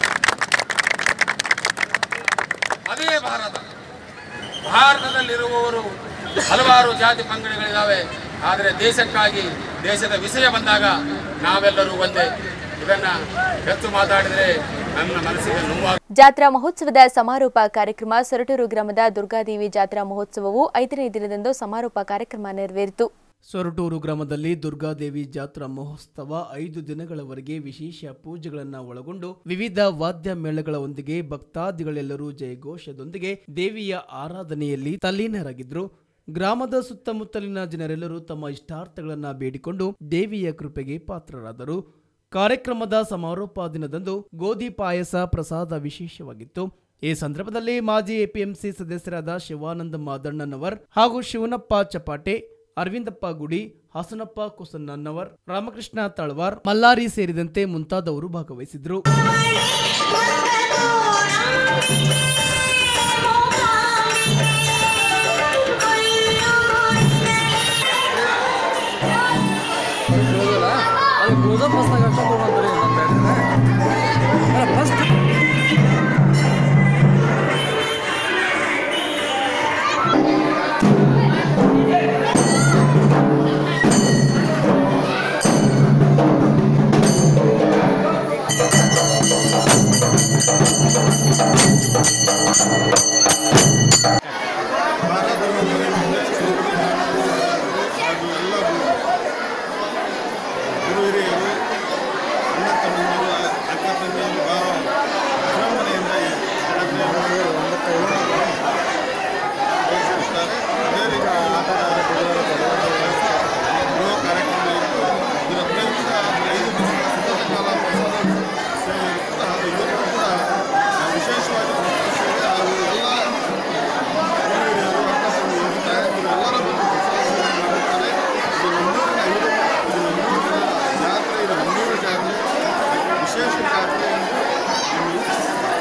ಅದೇ ಭಾರತ ಭಾರತದಲ್ಲಿರುವವರು ಹಲವಾರು ಜಾತಿ ಪಂಗಡಗಳಿದ್ದಾವೆ ಆದರೆ ದೇಶಕ್ಕಾಗಿ ದೇಶದ ವಿಷಯ ಬಂದಾಗ ನಾವೆಲ್ಲರೂ ಒಂದೇ ಇದನ್ನ ಹೆಚ್ಚು ಮಾತಾಡಿದರೆ ನನ್ನ ಮನಸ್ಸಿಗೆ ನೋವಾಗ ಜಾತ್ರಾ ಮಹೋತ್ಸವದ ಸಮಾರೋಪ ಕಾರ್ಯಕ್ರಮ ಸೊರಟೂರು ಗ್ರಾಮದ ದುರ್ಗಾದೇವಿ ಜಾತ್ರಾ ಮಹೋತ್ಸವವು ಐದನೇ ದಿನದಂದು ಸಮಾರೋಪ ಕಾರ್ಯಕ್ರಮ ನೆರವೇರಿತು ಸೊರಟೂರು ಗ್ರಾಮದಲ್ಲಿ ದುರ್ಗಾದೇವಿ ಜಾತ್ರಾ ಮಹೋತ್ಸವ ಐದು ದಿನಗಳವರೆಗೆ ವಿಶೇಷ ಪೂಜೆಗಳನ್ನು ಒಳಗೊಂಡು ವಿವಿಧ ವಾದ್ಯ ಮೇಳಗಳೊಂದಿಗೆ ಭಕ್ತಾದಿಗಳೆಲ್ಲರೂ ಜಯಘೋಷದೊಂದಿಗೆ ದೇವಿಯ ಆರಾಧನೆಯಲ್ಲಿ ತಲ್ಲೀನರಾಗಿದ್ರು ಗ್ರಾಮದ ಸುತ್ತಮುತ್ತಲಿನ ಜನರೆಲ್ಲರೂ ತಮ್ಮ ಇಷ್ಟಾರ್ಥಗಳನ್ನ ಬೇಡಿಕೊಂಡು ದೇವಿಯ ಕೃಪೆಗೆ ಪಾತ್ರರಾದರು ಕಾರ್ಯಕ್ರಮದ ಸಮಾರೋಪ ದಿನದಂದು ಗೋಧಿ ಪಾಯಸ ಪ್ರಸಾದ ವಿಶೇಷವಾಗಿತ್ತು ಈ ಸಂದರ್ಭದಲ್ಲಿ ಮಾಜಿ ಎಪಿಎಂಸಿ ಸದಸ್ಯರಾದ ಶಿವಾನಂದ ಮಾದಣ್ಣನವರ್ ಹಾಗೂ ಶಿವನಪ್ಪ ಚಪಾಟೆ ಅರವಿಂದಪ್ಪ ಗುಡಿ ಹಾಸನಪ್ಪ ಕುಸನ್ನವರ್ ರಾಮಕೃಷ್ಣ ತಳವಾರ್ ಮಲ್ಲಾರಿ ಸೇರಿದಂತೆ ಮುಂತಾದವರು ಭಾಗವಹಿಸಿದ್ರು ಗುರು ಹಿರಿಯರು ಅಣ್ಣ ತಮ್ಮಂದಿರು ಅಕ್ಕ ತಂಗಿಯರು ಭಾಳ ವಿಜೃಂಭಣೆಯಿಂದ ಈ ಜಾತ್ರೆಯನ್ನು ಆಚರಿಸುತ್ತಾರೆ. ಅದೇ ರೀತಿ ಗೃಹ ಕಾರ್ಯಕ್ರಮ ಇತ್ತು ಇದರ ಪ್ರಯುಕ್ತ ಐದು ದಿನಗಳ ಸತತ ಕಾಲ ಪ್ರಸಾದ ಸೇವೆ ಇರುತ್ತದೆ ಹಾಗೂ ಇವತ್ತು ಕೂಡ ವಿಶೇಷವಾಗಿ ಪ್ರಸಾದ ಸೇವೆ ಹಾಗೂ ಎಲ್ಲ ಗುರು ಹಿರಿಯರು ಅಕ್ಕ ತಂಗಿಯರು ತಾಯಂದಿರು ಎಲ್ಲರ ಬಂದು ಪ್ರಸಾದ ಸೇವೆ ಮಾಡುತ್ತಾರೆ ಇದು ನಮ್ಮೂರಿನ ಐದು ಇದು ನಮ್ಮೂರಿನ ಜಾತ್ರೆ ಇದು ನಮ್ಮೂರಿನ ಜಾತ್ರೆ ವಿಶೇಷ ಜಾತ್ರೆ ಎಂದು ನಮಗೆ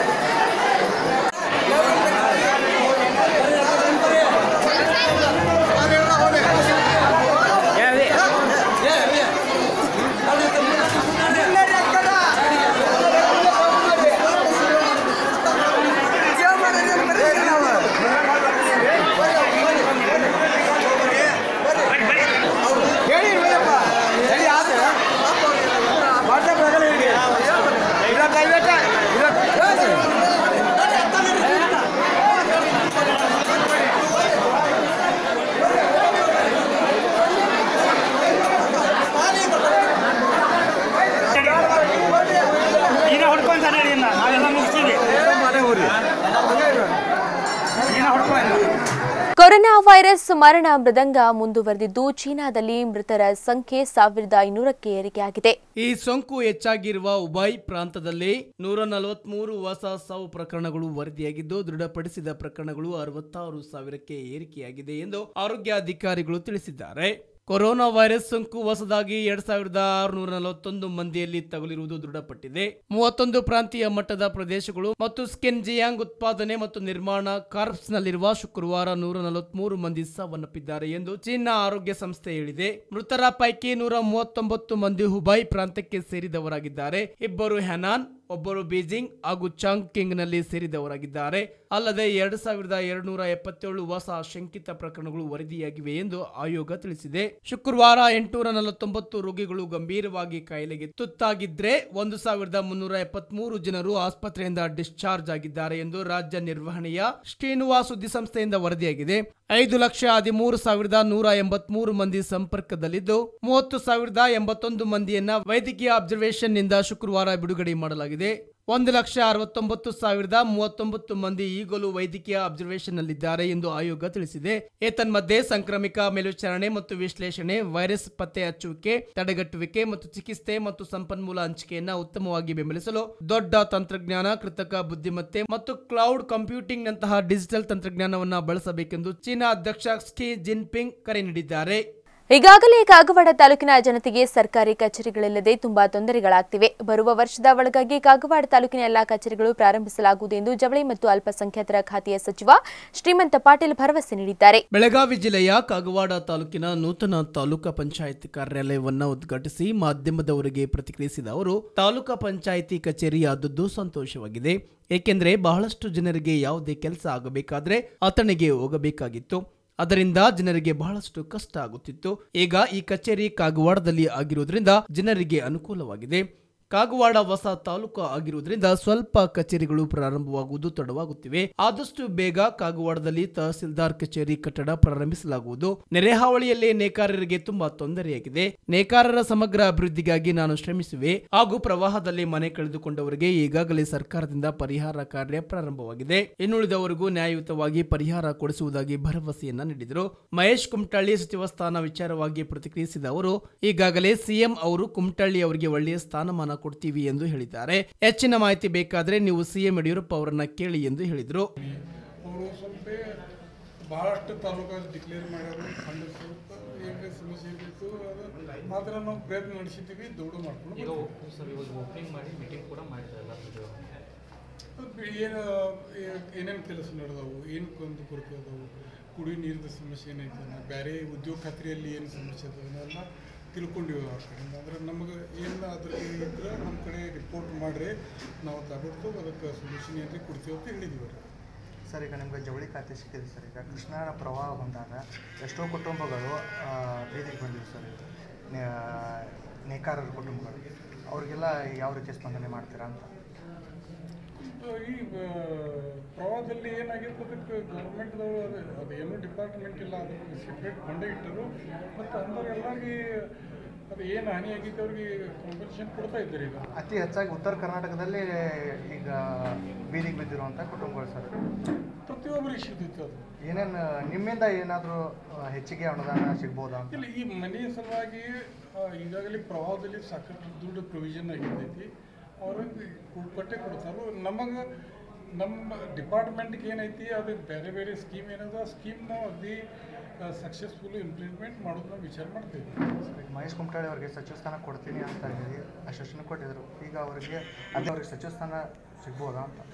ಈಗ ಹೊಡ್ಕೊಂಡ್ ಸರಿ ಇನ್ನ ನಾವೆಲ್ಲ ಮುಗಿಸ್ತೀವಿ ಈಗ ಹೊಡ್ಕೊಂಡು ಕೊರೋನಾ ವೈರಸ್ ಮರಣ ಮೃದಂಗ ಮುಂದುವರೆದಿದ್ದು ಚೀನಾದಲ್ಲಿ ಮೃತರ ಸಂಖ್ಯೆ ಸಾವಿರದ ಐನೂರಕ್ಕೆ ಏರಿಕೆಯಾಗಿದೆ ಈ ಸೋಂಕು ಹೆಚ್ಚಾಗಿರುವ ಉಬಾಯ್ ಪ್ರಾಂತದಲ್ಲಿ ನೂರ ನಲವತ್ಮೂರು ಹೊಸ ಸಾವು ಪ್ರಕರಣಗಳು ವರದಿಯಾಗಿದ್ದು ದೃಢಪಡಿಸಿದ ಪ್ರಕರಣಗಳು ಅರವತ್ತಾರು ಸಾವಿರಕ್ಕೆ ಏರಿಕೆಯಾಗಿದೆ ಎಂದು ಆರೋಗ್ಯಾಧಿಕಾರಿಗಳು ತಿಳಿಸಿದ್ದಾರೆ ಕೊರೋನಾ ವೈರಸ್ ಸೋಂಕು ಹೊಸದಾಗಿ ಎರಡ್ ಸಾವಿರದ ಆರುನೂರ ನಲವತ್ತೊಂದು ಮಂದಿಯಲ್ಲಿ ತಗುಲಿರುವುದು ದೃಢಪಟ್ಟಿದೆ ಮೂವತ್ತೊಂದು ಪ್ರಾಂತೀಯ ಮಟ್ಟದ ಪ್ರದೇಶಗಳು ಮತ್ತು ಸ್ಕಿನ್ ಜಿಯಾಂಗ್ ಉತ್ಪಾದನೆ ಮತ್ತು ನಿರ್ಮಾಣ ಕಾರ್ಪ್ಸ್ ನಲ್ಲಿರುವ ಶುಕ್ರವಾರ ನೂರ ನಲವತ್ಮೂರು ಮಂದಿ ಸಾವನ್ನಪ್ಪಿದ್ದಾರೆ ಎಂದು ಚೀನಾ ಆರೋಗ್ಯ ಸಂಸ್ಥೆ ಹೇಳಿದೆ ಮೃತರ ಪೈಕಿ ನೂರ ಮೂವತ್ತೊಂಬತ್ತು ಮಂದಿ ಹುಬೈ ಪ್ರಾಂತ್ಯಕ್ಕೆ ಸೇರಿದವರಾಗಿದ್ದಾರೆ ಇಬ್ಬರು ಹೆನಾನ್ ಒಬ್ಬರು ಬೀಜಿಂಗ್ ಹಾಗೂ ಚಾಂಗ್ ಕಿಂಗ್ ನಲ್ಲಿ ಸೇರಿದವರಾಗಿದ್ದಾರೆ ಅಲ್ಲದೆ ಎರಡು ಸಾವಿರದ ಎರಡ್ನೂರ ಎಪ್ಪತ್ತೇಳು ಹೊಸ ಶಂಕಿತ ಪ್ರಕರಣಗಳು ವರದಿಯಾಗಿವೆ ಎಂದು ಆಯೋಗ ತಿಳಿಸಿದೆ ಶುಕ್ರವಾರ ಎಂಟುನೂರ ನಲವತ್ತೊಂಬತ್ತು ರೋಗಿಗಳು ಗಂಭೀರವಾಗಿ ಕಾಯಿಲೆಗೆ ತುತ್ತಾಗಿದ್ರೆ ಒಂದು ಸಾವಿರದ ಮುನ್ನೂರ ಎಪ್ಪತ್ಮೂರು ಜನರು ಆಸ್ಪತ್ರೆಯಿಂದ ಡಿಸ್ಚಾರ್ಜ್ ಆಗಿದ್ದಾರೆ ಎಂದು ರಾಜ್ಯ ನಿರ್ವಹಣೆಯ ಶ್ರೀನುವಾ ಸುದ್ದಿ ಸಂಸ್ಥೆಯಿಂದ ವರದಿಯಾಗಿದೆ ಐದು ಲಕ್ಷ ಹದಿಮೂರು ಸಾವಿರದ ನೂರ ಎಂಬತ್ಮೂರು ಮಂದಿ ಸಂಪರ್ಕದಲ್ಲಿದ್ದು ಮೂವತ್ತು ಸಾವಿರದ ಎಂಬತ್ತೊಂದು ಮಂದಿಯನ್ನ ವೈದ್ಯಕೀಯ ಅಬ್ಸರ್ವೇಷನ್ ನಿಂದ ಶುಕ್ರವಾರ ಬಿಡುಗಡೆ ಮಾಡಲಾಗಿದೆ ಒಂದು ಲಕ್ಷ ಅರವತ್ತೊಂಬತ್ತು ಸಾವಿರದ ಮೂವತ್ತೊಂಬತ್ತು ಮಂದಿ ಈಗಲೂ ವೈದ್ಯಕೀಯ ಅಬ್ಸರ್ವೇಷನ್ ನಲ್ಲಿದ್ದಾರೆ ಎಂದು ಆಯೋಗ ತಿಳಿಸಿದೆ ಏತನ್ಮಧ್ಯೆ ಸಂಕ್ರಮಿಕ ಮೇಲ್ವಿಚಾರಣೆ ಮತ್ತು ವಿಶ್ಲೇಷಣೆ ವೈರಸ್ ಪತ್ತೆ ಹಚ್ಚುವಿಕೆ ತಡೆಗಟ್ಟುವಿಕೆ ಮತ್ತು ಚಿಕಿತ್ಸೆ ಮತ್ತು ಸಂಪನ್ಮೂಲ ಹಂಚಿಕೆಯನ್ನ ಉತ್ತಮವಾಗಿ ಬೆಂಬಲಿಸಲು ದೊಡ್ಡ ತಂತ್ರಜ್ಞಾನ ಕೃತಕ ಬುದ್ಧಿಮತ್ತೆ ಮತ್ತು ಕ್ಲೌಡ್ ಕಂಪ್ಯೂಟಿಂಗ್ ನಂತಹ ಡಿಜಿಟಲ್ ತಂತ್ರಜ್ಞಾನವನ್ನ ಬಳಸಬೇಕೆಂದು ಚೀನಾ ಅಧ್ಯಕ್ಷ ಕ್ಸಿ ಜಿನ್ಪಿಂಗ್ ಕರೆ ನೀಡಿದ್ದಾರೆ ಈಗಾಗಲೇ ಕಾಗವಾಡ ತಾಲೂಕಿನ ಜನತೆಗೆ ಸರ್ಕಾರಿ ಕಚೇರಿಗಳಿಲ್ಲದೆ ತುಂಬಾ ತೊಂದರೆಗಳಾಗ್ತಿವೆ ಬರುವ ವರ್ಷದ ಒಳಗಾಗಿ ಕಾಗವಾಡ ತಾಲೂಕಿನ ಎಲ್ಲಾ ಕಚೇರಿಗಳು ಪ್ರಾರಂಭಿಸಲಾಗುವುದು ಎಂದು ಜವಳಿ ಮತ್ತು ಅಲ್ಪಸಂಖ್ಯಾತರ ಖಾತೆಯ ಸಚಿವ ಶ್ರೀಮಂತ ಪಾಟೀಲ್ ಭರವಸೆ ನೀಡಿದ್ದಾರೆ ಬೆಳಗಾವಿ ಜಿಲ್ಲೆಯ ಕಾಗವಾಡ ತಾಲೂಕಿನ ನೂತನ ತಾಲೂಕಾ ಪಂಚಾಯತ್ ಕಾರ್ಯಾಲಯವನ್ನ ಉದ್ಘಾಟಿಸಿ ಮಾಧ್ಯಮದವರಿಗೆ ಪ್ರತಿಕ್ರಿಯಿಸಿದ ಅವರು ತಾಲೂಕಾ ಪಂಚಾಯಿತಿ ಕಚೇರಿ ಆದದ್ದು ಸಂತೋಷವಾಗಿದೆ ಏಕೆಂದರೆ ಬಹಳಷ್ಟು ಜನರಿಗೆ ಯಾವುದೇ ಕೆಲಸ ಆಗಬೇಕಾದ್ರೆ ಆತನಿಗೆ ಹೋಗಬೇಕಾಗಿತ್ತು ಅದರಿಂದ ಜನರಿಗೆ ಬಹಳಷ್ಟು ಕಷ್ಟ ಆಗುತ್ತಿತ್ತು ಈಗ ಈ ಕಚೇರಿ ಕಾಗವಾಡದಲ್ಲಿ ಆಗಿರುವುದರಿಂದ ಜನರಿಗೆ ಅನುಕೂಲವಾಗಿದೆ ಕಾಗವಾಡ ಹೊಸ ತಾಲೂಕು ಆಗಿರುವುದರಿಂದ ಸ್ವಲ್ಪ ಕಚೇರಿಗಳು ಪ್ರಾರಂಭವಾಗುವುದು ತಡವಾಗುತ್ತಿವೆ ಆದಷ್ಟು ಬೇಗ ಕಾಗವಾಡದಲ್ಲಿ ತಹಸೀಲ್ದಾರ್ ಕಚೇರಿ ಕಟ್ಟಡ ಪ್ರಾರಂಭಿಸಲಾಗುವುದು ನೆರೆಹಾವಳಿಯಲ್ಲಿ ನೇಕಾರರಿಗೆ ತುಂಬಾ ತೊಂದರೆಯಾಗಿದೆ ನೇಕಾರರ ಸಮಗ್ರ ಅಭಿವೃದ್ಧಿಗಾಗಿ ನಾನು ಶ್ರಮಿಸುವೆ ಹಾಗೂ ಪ್ರವಾಹದಲ್ಲಿ ಮನೆ ಕಳೆದುಕೊಂಡವರಿಗೆ ಈಗಾಗಲೇ ಸರ್ಕಾರದಿಂದ ಪರಿಹಾರ ಕಾರ್ಯ ಪ್ರಾರಂಭವಾಗಿದೆ ಇನ್ನುಳಿದವರಿಗೂ ನ್ಯಾಯಯುತವಾಗಿ ಪರಿಹಾರ ಕೊಡಿಸುವುದಾಗಿ ಭರವಸೆಯನ್ನ ನೀಡಿದರು ಮಹೇಶ್ ಕುಮಟಳ್ಳಿ ಸಚಿವ ಸ್ಥಾನ ವಿಚಾರವಾಗಿ ಪ್ರತಿಕ್ರಿಯಿಸಿದ ಅವರು ಈಗಾಗಲೇ ಸಿಎಂ ಅವರು ಕುಮಟಳ್ಳಿ ಅವರಿಗೆ ಒಳ್ಳೆಯ ಸ್ಥಾನಮಾನ ಕೊಡ್ತೀವಿ ಎಂದು ಹೇಳಿದ್ದಾರೆ ಹೆಚ್ಚಿನ ಮಾಹಿತಿ ಬೇಕಾದ್ರೆ ನೀವು ಸಿಎಂ ಯಡಿಯೂರಪ್ಪ ಅವರನ್ನ ಕೇಳಿ ಎಂದು ಹೇಳಿದರು ಅವರು ಸ್ವಲ್ಪ ಭಾಳಷ್ಟು ತಾಲೂಕು ಡಿಕ್ಲೇರ್ ಮಾಡ್ಯಾರ ಫಂಡ್ ಸ್ವಲ್ಪ ಏನೇ ಸಮಸ್ಯೆ ಇರಬೇಕು ಅದು ಮಾತ್ರ ನಾವು ಪ್ರಯತ್ನ ನಡೆಸಿದ್ದೀವಿ ದುಡ್ಡು ಮಾಡ್ಕೊಂಡು ಈಗ ಬರ್ತೀವಿ. ಸರ್ ಇವಾಗ ಓಪನಿಂಗ್ ಮಾಡಿ ಮೀಟಿಂಗ್ ಕೂಡ ಮಾಡಿದ್ರಲ್ಲ ಇದು ಅದು ಏನು ಏನೇನು ಕೆಲಸ ನಡೆದವು ಏನು ಕೊಂದು ಕೊರತೆ ಅದಾವು ಕುಡಿ ನೀರಿನ ಸಮಸ್ಯೆ ಏನೈತೆ ಬೇರೆ ಉದ್ಯೋಗ ಖಾತ್ರಿಯಲ್ಲಿ ಏನು ಸಮಸ್ಯೆ ಅದಾವ ಇವನ್ನೆಲ್ಲ ತಿಳ್ಕೊಂಡಿವಿ ಆ ಕಡೆಯಿಂದ ಅಂದ್ರೆ ನಮಗೆ ಏನು ಅದ್ರಲ್ಲಿ ಇದ್ರೆ ನಮ್ಮ ಕಡೆ ರಿಪೋರ್ಟ್ ಮಾಡಿರಿ ನಾವು ತಗೊಳ್ತು ಅದಕ್ಕೆ ಸೊಲ್ಯೂಷನ್ ಏನ್ರಿ ಕೊಡ್ತೀವಿ ಅಂತ ಹೇಳಿದ್ದೀವಿ ಅವ್ರಿಗೆ. ಸರ್ ಈಗ ನಿಮ್ಗೆ ಜವಳಿ ಖಾತೆ ಸಿಕ್ಕಿದೆ ಸರ್ ಈಗ ಕೃಷ್ಣಾ ಪ್ರವಾಹ ಬಂದಾಗ ಎಷ್ಟೋ ಕುಟುಂಬಗಳು ಆ, ಬೀದಿಗೆ ಬಂದಿವೆ ಸರ್ ಇದು ನೇ- ನೇಕಾರರ ಕುಟುಂಬಗಳು ಅವ್ರಿಗೆಲ್ಲ ಯಾವ ರೀತಿ ಸ್ಪಂದನೆ ಮಾಡ್ತೀರಾ ಅಂತ ಈ ಆ, ಪ್ರವಾಹದಲ್ಲಿ ಏನಾಗಿತ್ತು ಅದಕ್ಕೆ ಗೌರ್ಮೆಂಟ್ದವರು ಅದು ಅದೇನು ಡಿಪಾರ್ಟ್ಮೆಂಟ್ ಇಲ್ಲ ಅದಕ್ಕೆ ಸೆಪ್ರೇಟ್ ಫಂಡೇ ಇಟ್ಟರು ಮತ್ತು ಅಂಥವ್ರೆಲ್ಲರಿಗೆ ಅದು ಏನು ಹಾನಿ ಆಗಿತ್ತು ಅವ್ರಿಗೆ ಕಾಂಪನ್ಸೇಷನ್ ಕೊಡ್ತಾ ಇದ್ದಾರೆ ಈಗ ಅತಿ ಹೆಚ್ಚಾಗಿ ಉತ್ತರ ಕರ್ನಾಟಕದಲ್ಲಿ ಈಗ ಬೀದಿಗೆ ಬಿದ್ದಿರುವಂಥ ಕುಟುಂಬಗಳು ಸರ್ ಪ್ರತಿಯೊಬ್ಬರಿಗೆ ಸಿಗ್ತಿತ್ತು ಅದು ಏನೇನು ನಿಮ್ಮಿಂದ ಏನಾದರೂ ಹೆಚ್ಚಿಗೆ ಅನುದಾನ ಸಿಗ್ಬೋದಾ ಅಂತ ಇಲ್ಲ ಈ ಮನೆ ಸಲುವಾಗಿ ಆ, ಈಗಾಗಲೇ ಪ್ರವಾಹದಲ್ಲಿ ಸಾಕಷ್ಟು ದುಡ್ಡು ಪ್ರೊವಿಷನ್ ಆಗಿರ್ತೈತಿ ಅವ್ರಿಗೆ ಕೊಟ್ಟೆ ಕೊಡ್ತಾರೆ ನಮಗೆ ನಮ್ಮ ಡಿಪಾರ್ಟ್ಮೆಂಟ್ಗೆ ಏನೈತಿ ಅದು ಬೇರೆ ಬೇರೆ ಸ್ಕೀಮ್ ಏನದ ಆ ಸ್ಕೀಮ್ ನಾವು ಅಗದಿ ಸಕ್ಸಸ್ಫುಲ್ ಇಂಪ್ಲಿಮೆಂಟ್ ಮಾಡೋದು ನಾವು ವಿಚಾರ ಮಾಡ್ತೀವಿ ಈಗ ಮಹೇಶ್ ಕುಮಟಳ್ಳಿ ಅವರಿಗೆ ಸಚಿವ ಸ್ಥಾನ ಕೊಡ್ತೀನಿ ಅಂತ ಹೇಳಿ ಆಶ್ವಾಸನೆ ಕೊಟ್ಟಿದ್ರು ಈಗ ಅವರಿಗೆ ಅದೇ ಅವ್ರಿಗೆ ಸಚಿವ ಸ್ಥಾನ ಸಿಗ್ಬೋದಾ ಅಂತ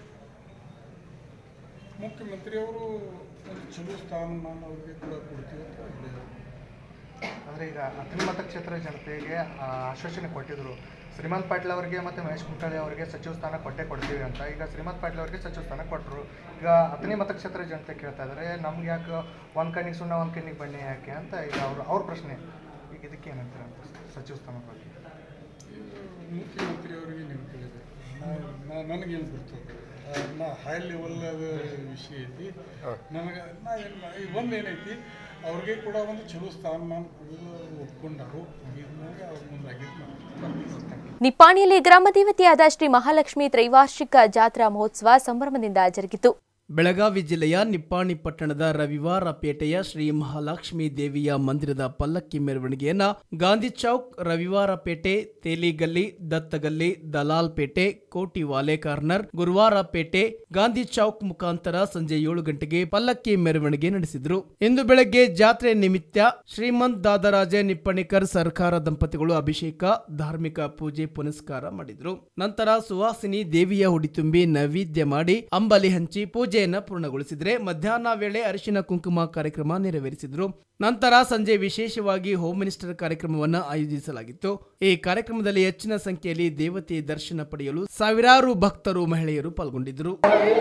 ಮುಖ್ಯಮಂತ್ರಿಯವರು ಒಂದು ಚಲೋ ಸ್ಥಾನಮಾನ ಅವ್ರಿಗೆ ಕೂಡ ಕೊಡ್ತೀವಿ ಅಂತ ಹೇಳಿದರು ಅಂದರೆ ಈಗ ಅಗ್ನಿ ಮತಕ್ಷೇತ್ರ ಜನತೆಗೆ ಆ, ಆಶ್ವಾಸನೆ ಕೊಟ್ಟಿದ್ರು ಶ್ರೀಮಂತ್ ಪಾಟೀಲ್ ಅವರಿಗೆ ಮತ್ತು ಮಹೇಶ್ ಕುಮಟಳ್ಳಿ ಅವರಿಗೆ ಸಚಿವ ಸ್ಥಾನ ಕೊಟ್ಟೆ ಕೊಡ್ತೀವಿ ಅಂತ ಈಗ ಶ್ರೀಮಂತ್ ಪಾಟೀಲ್ ಅವರಿಗೆ ಸಚಿವ ಸ್ಥಾನ ಕೊಟ್ಟರು ಈಗ ಅಗ್ನಿ ಮತಕ್ಷೇತ್ರ ಜನತೆ ಕೇಳ್ತಾ ಇದ್ದಾರೆ ನಮ್ಗೆ ಯಾಕೆ ಒಂದು ಕಣ್ಣಿಗೆ ಸುಣ್ಣ ಒಂದು ಕಣ್ಣಿಗೆ ಬನ್ನಿ ಯಾಕೆ ಅಂತ ಈಗ ಅವ್ರು ಅವ್ರ ಪ್ರಶ್ನೆ ಈಗ ಇದಕ್ಕೆ ಏನಂತೀರ ಅಂತ ಸಚಿವ ಸ್ಥಾನದ ಬಗ್ಗೆ ಮುಖ್ಯಮಂತ್ರಿಯವರಿಗೆ ನೀವು ಕೇಳಿದೆ ನಾ ನನಗೇನು ಗೊತ್ತು ಆ, ನಾ ಹೈ ಲೆವೆಲ್ ವಿಷಯ ಐತಿ ನನಗೆ ನಾ ಏನು ಒಂದು ಏನೈತಿ ಅವ್ರಿಗೆ ಕೂಡ ಒಂದು ಚಲೋ ಸ್ಥಾನಮಾನ ಕೊಡೋದು ಒಪ್ಕೊಂಡಾರು ಇದ್ಮೇಲೆ ಅವ್ರ ಮುಂದಾಗಿದ್ದು ನಾನು ನಿಪ್ಪಾಣಿಯಲ್ಲಿ ಗ್ರಾಮದೇವತೆಯಾದ ಶ್ರೀ ಮಹಾಲಕ್ಷ್ಮಿ ತ್ರೈವಾರ್ಷಿಕ ಜಾತ್ರಾ ಮಹೋತ್ಸವ ಸಂಭ್ರಮದಿಂದ ಜರುಗಿತು ಬೆಳಗಾವಿ ಜಿಲ್ಲೆಯ ನಿಪ್ಪಾಣಿ ಪಟ್ಟಣದ ರವಿವಾರ ಪೇಟೆಯ ಶ್ರೀ ಮಹಾಲಕ್ಷ್ಮಿ ದೇವಿಯ ಮಂದಿರದ ಪಲ್ಲಕ್ಕಿ ಮೆರವಣಿಗೆಯನ್ನ ಗಾಂಧಿ ಚೌಕ್ ರವಿವಾರ ಪೇಟೆ ತೇಲಿಗಲ್ಲಿ ದತ್ತಗಲ್ಲಿ ದಲಾಲ್ ಪೇಟೆ ಕೋಟಿ ವಾಲೆ ಕಾರ್ನರ್ ಗುರುವಾರ ಪೇಟೆ ಗಾಂಧಿ ಚೌಕ್ ಮುಖಾಂತರ ಸಂಜೆ ಏಳು ಗಂಟೆಗೆ ಪಲ್ಲಕ್ಕಿ ಮೆರವಣಿಗೆ ನಡೆಸಿದ್ರು ಇಂದು ಬೆಳಗ್ಗೆ ಜಾತ್ರೆ ನಿಮಿತ್ತ ಶ್ರೀಮಂತ್ ದಾದರಾಜೆ ನಿಪ್ಪಣಿಕರ್ ಸರ್ಕಾರ ದಂಪತಿಗಳು ಅಭಿಷೇಕ ಧಾರ್ಮಿಕ ಪೂಜೆ ಪುನಸ್ಕಾರ ಮಾಡಿದ್ರು ನಂತರ ಸುವಾಸಿನಿ ದೇವಿಯ ಹುಡಿತುಂಬಿ ನೈವೇದ್ಯ ಮಾಡಿ ಅಂಬಲಿ ಹಂಚಿ ಪೂಜೆಯನ್ನ ಪೂರ್ಣಗೊಳಿಸಿದ್ರೆ ಮಧ್ಯಾಹ್ನ ವೇಳೆ ಅರಿಶಿನ ಕುಂಕುಮ ಕಾರ್ಯಕ್ರಮ ನೆರವೇರಿಸಿದ್ರು ನಂತರ ಸಂಜೆ ವಿಶೇಷವಾಗಿ ಹೋಮ್ ಮಿನಿಸ್ಟರ್ ಕಾರ್ಯಕ್ರಮವನ್ನು ಆಯೋಜಿಸಲಾಗಿತ್ತು ಈ ಕಾರ್ಯಕ್ರಮದಲ್ಲಿ ಹೆಚ್ಚಿನ ಸಂಖ್ಯೆಯಲ್ಲಿ ದೇವತೆ ದರ್ಶನ ಪಡೆಯಲು ಸಾವಿರಾರು ಭಕ್ತರು ಮಹಿಳೆಯರು ಪಾಲ್ಗೊಂಡಿದ್ದರು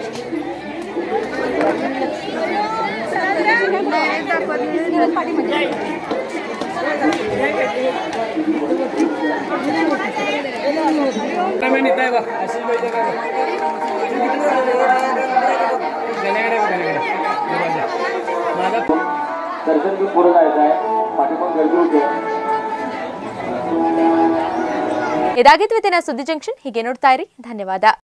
दर्शन भी पूर्ण जायचं आहे पाठीमाग गर्दी होते ಇದಾಗಿತ್ತು ಇವತ್ತಿನ ಸುದ್ದಿ ಜಂಕ್ಷನ್ ಹೀಗೆ ನೋಡ್ತಾ ಇರಿ ಧನ್ಯವಾದ